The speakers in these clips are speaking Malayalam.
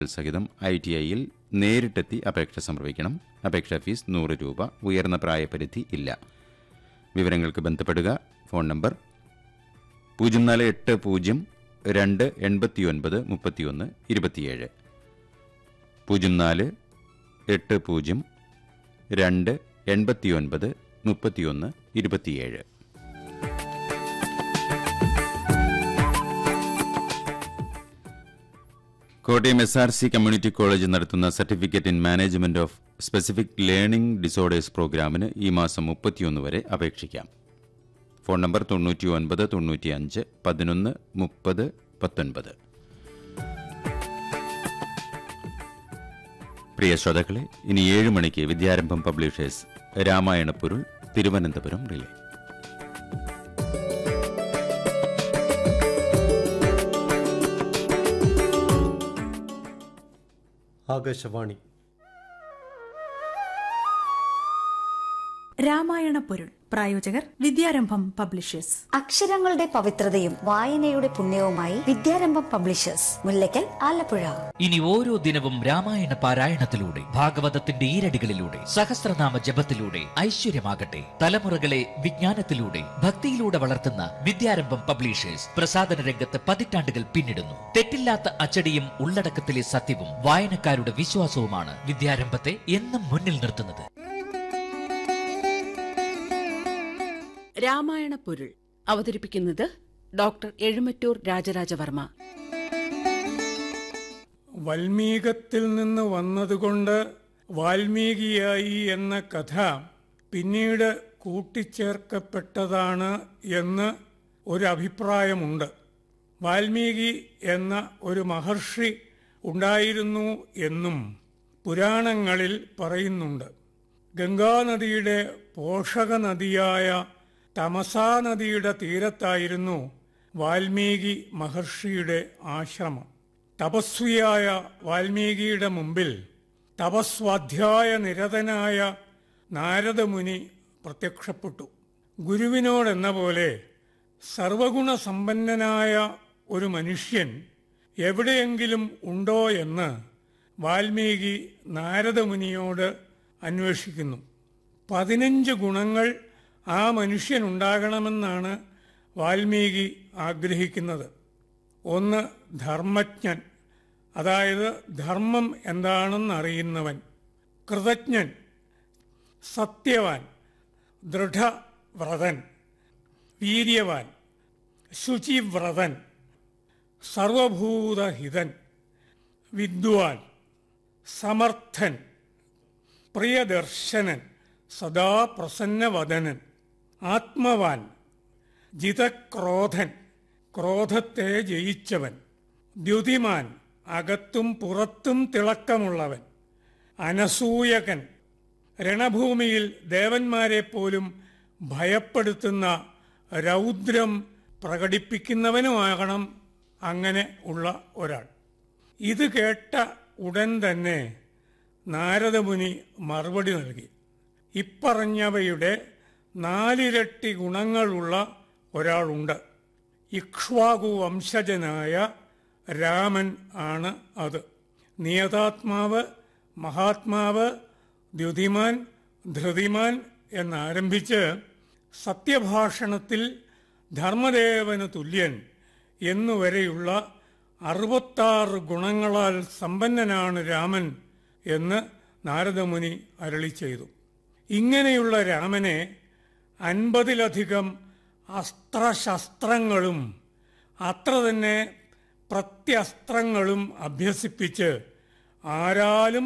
സഹിതം ഐ ടി ഐയിൽ നേരിട്ടെത്തി അപേക്ഷ സമർപ്പിക്കണം അപേക്ഷാ ഫീസ് നൂറ് രൂപ ഉയർന്ന പ്രായപരിധി ഇല്ല വിവരങ്ങൾക്ക് ബന്ധപ്പെടുക ഫോൺ നമ്പർ പൂജ്യം നാല് എട്ട് പൂജ്യം രണ്ട് എൺപത്തിയൊൻപത് മുപ്പത്തിയൊന്ന് ഇരുപത്തിയേഴ് പൂജ്യം നാല് എട്ട് പൂജ്യം രണ്ട് എൺപത്തിയൊൻപത് മുപ്പത്തിയൊന്ന് ഇരുപത്തിയേഴ് Kottayam S R C community college നടത്തുന്ന certificate in management of specific learning disorders പ്രോഗ്രാമിന് ഈ മാസം മുപ്പത്തിയൊന്ന് വരെ അപേക്ഷിക്കാം ഫോൺ നമ്പർ തൊണ്ണൂറ്റി ഒൻപത് തൊണ്ണൂറ്റി അഞ്ച് പതിനൊന്ന് മുപ്പത് പത്തൊൻപത് പ്രിയ ശ്രോതാക്കളെ ഇനി ഏഴ് മണിക്ക് വിദ്യാരംഭം പബ്ലിഷേഴ്സ് രാമായണപ്പൊരുൾ തിരുവനന്തപുരം റിലേ ആകാശവാണി രാമായണ പൊരുൾ പ്രായോജകർ വിദ്യാരംഭം പബ്ലിഷേഴ്സ് അക്ഷരങ്ങളുടെ പവിത്രതയും വായനയുടെ പുണ്യവുമായി വിദ്യാരംഭം പബ്ലിഷേഴ്സ് മുല്ലയ്ക്കൽ ആലപ്പുഴ ഇനി ഓരോ ദിനവും രാമായണ പാരായണത്തിലൂടെ ഭാഗവതത്തിന്റെ ഈരടികളിലൂടെ സഹസ്രനാമ ജപത്തിലൂടെ ഐശ്വര്യമാകട്ടെ തലമുറകളെ വിജ്ഞാനത്തിലൂടെ ഭക്തിയിലൂടെ വളർത്തുന്ന വിദ്യാരംഭം പബ്ലിഷേഴ്സ് പ്രസാദന രംഗത്ത് പതിറ്റാണ്ടുകൾ പിന്നിടുന്നു തെറ്റില്ലാത്ത അച്ചടിയും ഉള്ളടക്കത്തിലെ സത്യവും വായനക്കാരുടെ വിശ്വാസവുമാണ് വിദ്യാരംഭത്തെ എന്നും മുന്നിൽ നിർത്തുന്നത് രാമായണ പൊരുൾ അവതരിപ്പിക്കുന്നത് ഡോക്ടർ എഴുമറ്റൂർ രാജരാജവർമ്മ വൽമീകത്തിൽ നിന്ന് വന്നതുകൊണ്ട് വാൽമീകിയായി എന്ന കഥ പിന്നീട് കൂട്ടിച്ചേർക്കപ്പെട്ടതാണ് എന്ന് ഒരു അഭിപ്രായമുണ്ട് വാൽമീകി എന്ന ഒരു മഹർഷി ഉണ്ടായിരുന്നു എന്നും പുരാണങ്ങളിൽ പറയുന്നുണ്ട് ഗംഗാനദിയുടെ പോഷക നദിയായ തമസാ നദിയുടെ തീരത്തായിരുന്നു വാൽമീകി മഹർഷിയുടെ ആശ്രമം തപസ്വിയായ വാൽമീകിയുടെ മുമ്പിൽ തപസ്വാധ്യായ നിരതനായ നാരദമുനി പ്രത്യക്ഷപ്പെട്ടു ഗുരുവിനോടെന്ന പോലെ സർവഗുണസമ്പന്നനായ ഒരു മനുഷ്യൻ എവിടെയെങ്കിലും ഉണ്ടോ എന്ന് വാൽമീകി നാരദമുനിയോട് അന്വേഷിക്കുന്നു പതിനഞ്ച് ഗുണങ്ങൾ ആ മനുഷ്യനുണ്ടാകണമെന്നാണ് വാൽമീകി ആഗ്രഹിക്കുന്നത് ഒന്ന് ധർമ്മജ്ഞൻ അതായത് ധർമ്മം എന്താണെന്നറിയുന്നവൻ കൃതജ്ഞൻ സത്യവാൻ ദൃഢവ്രതൻ വീര്യവാൻ ശുചിവ്രതൻ സർവഭൂതഹിതൻ വിദ്വാൻ സമർത്ഥൻ പ്രിയദർശനൻ സദാ പ്രസന്നവദനൻ ആത്മവാൻ ജിതക്രോധൻ ക്രോധത്തെ ജയിച്ചവൻ ദ്യുതിമാൻ അകത്തും പുറത്തും തിളക്കമുള്ളവൻ അനസൂയകൻ രണഭൂമിയിൽ ദേവന്മാരെ പോലും ഭയപ്പെടുത്തുന്ന രൗദ്രം പ്രകടിപ്പിക്കുന്നവനുമാകണം അങ്ങനെ ഉള്ള ഒരാൾ ഇത് കേട്ട ഉടൻ തന്നെ നാരദമുനി മറുപടി നൽകി ഇപ്പറഞ്ഞവയുടെ നാലിരട്ടി ഗുണങ്ങളുള്ള ഒരാളുണ്ട് ഇക്ഷ്വാകു വംശജനായ രാമൻ ആണ് അത് നിയതാത്മാവ് മഹാത്മാവ് ദ്യുതിമാൻ ധൃതിമാൻ എന്നാരംഭിച്ച് സത്യഭാഷണത്തിൽ ധർമ്മദേവന് തുല്യൻ എന്നുവരെയുള്ള അറുപത്താറ് ഗുണങ്ങളാൽ സമ്പന്നനാണ് രാമൻ എന്ന് നാരദമുനി അരളി ചെയ്തു ഇങ്ങനെയുള്ള രാമനെ അൻപതിലധികം അസ്ത്രശസ്ത്രങ്ങളും അത്ര തന്നെ പ്രത്യസ്ത്രങ്ങളും അഭ്യസിപ്പിച്ച് ആരാലും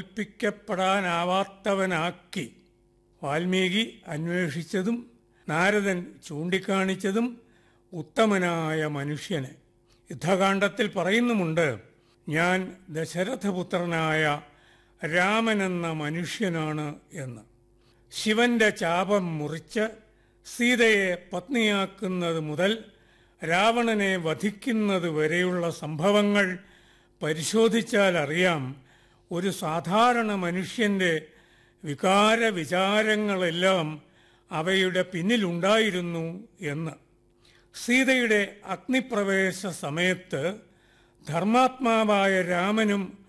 തോൽപ്പിക്കപ്പെടാനാവാത്തവനാക്കി വാൽമീകി അന്വേഷിച്ചതും നാരദൻ ചൂണ്ടിക്കാണിച്ചതും ഉത്തമനായ മനുഷ്യനെ യുദ്ധകാണ്ഡത്തിൽ പറയുന്നുമുണ്ട് ഞാൻ ദശരഥപുത്രനായ രാമനെന്ന മനുഷ്യനാണ് എന്ന് ശിവന്റെ ചാപം മുറിച്ച് സീതയെ പത്നിയാക്കുന്നത് മുതൽ രാവണനെ വധിക്കുന്നത് വരെയുള്ള സംഭവങ്ങൾ പരിശോധിച്ചാൽ അറിയാം ഒരു സാധാരണ മനുഷ്യന്റെ വികാര വിചാരങ്ങളെല്ലാം അവയുടെ പിന്നിലുണ്ടായിരുന്നു എന്ന് സീതയുടെ അഗ്നിപ്രവേശ സമയത്ത് ധർമാത്മാവായ രാമനും